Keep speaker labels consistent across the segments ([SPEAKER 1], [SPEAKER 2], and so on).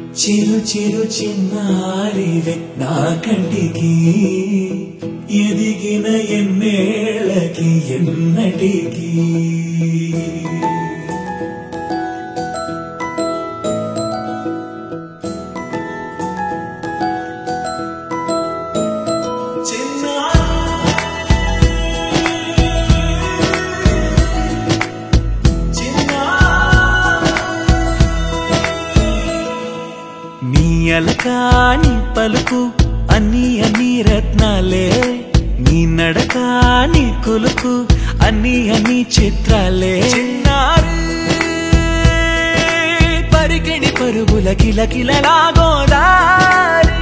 [SPEAKER 1] చిరు చిరు చిన్నారివే నా కంటికి ఎదిగిన ఎన్నేళ్ళకి ఎన్నటికి నీ అలకాని పలుకు అన్ని అన్ని రత్నాలే నీ నడక నీ కొలుకు అన్ని అన్ని చిత్రాలే చిన్నారు పరికిణి పరుగుల కిల కిలలాగోదారి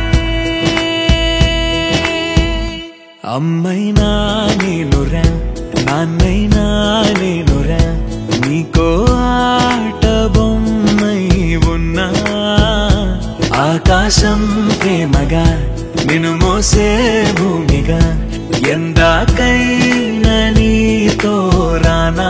[SPEAKER 1] అమ్మైనా నేనురా నాన్నైనా నేనురా నీకో ఆట బొమ్మై ఉన్నా ఆకాశం ప్రేమగా నిన్ను మోసే భూమిగా ఎందాకైనా నీతో రానా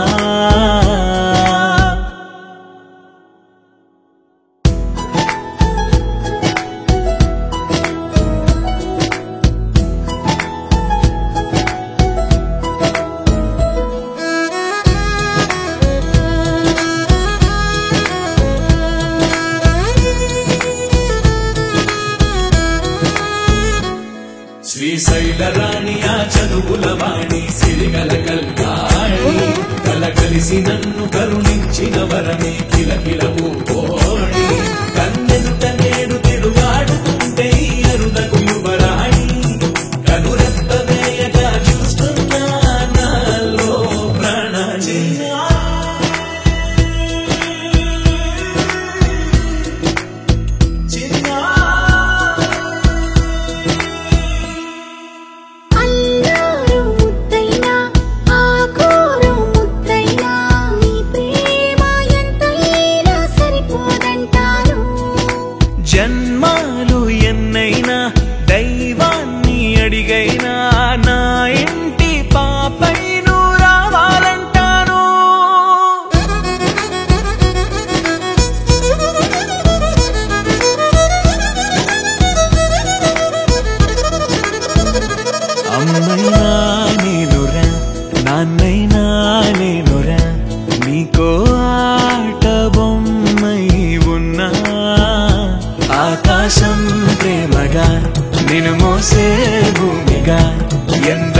[SPEAKER 1] శ్రీశైల రాణి ఆ చదువుల వాణి సిరిగల కల్కాణి కల కలిసి నన్ను కరుణించిన వరమే కిలకిల ఓడి కన్నెదుట నేడు తిరుగాడుతుంటే ఈ అరుదకు యువరాణి కనురెప్ప వేయగా చూస్తున్నా నాలో ప్రాణ
[SPEAKER 2] అల్లారు ముద్దైనా ఆకూరు ముద్దైనా నీ ప్రేమ ఎంతైనా సరిపోదంటాను
[SPEAKER 1] జన్మాలు ఎన్నైనా దైవాన్ని అడిగైనా నా ఇంటి పాపై నువ్వు రావాలంటాను అమ్మైనా నేనురా నాన్నైనా నేనురా నీకో ఆట బొమ్మై ఉన్నా ఆకాశం ప్రేమగా నిన్ను మోసే భూమిగా ఎంత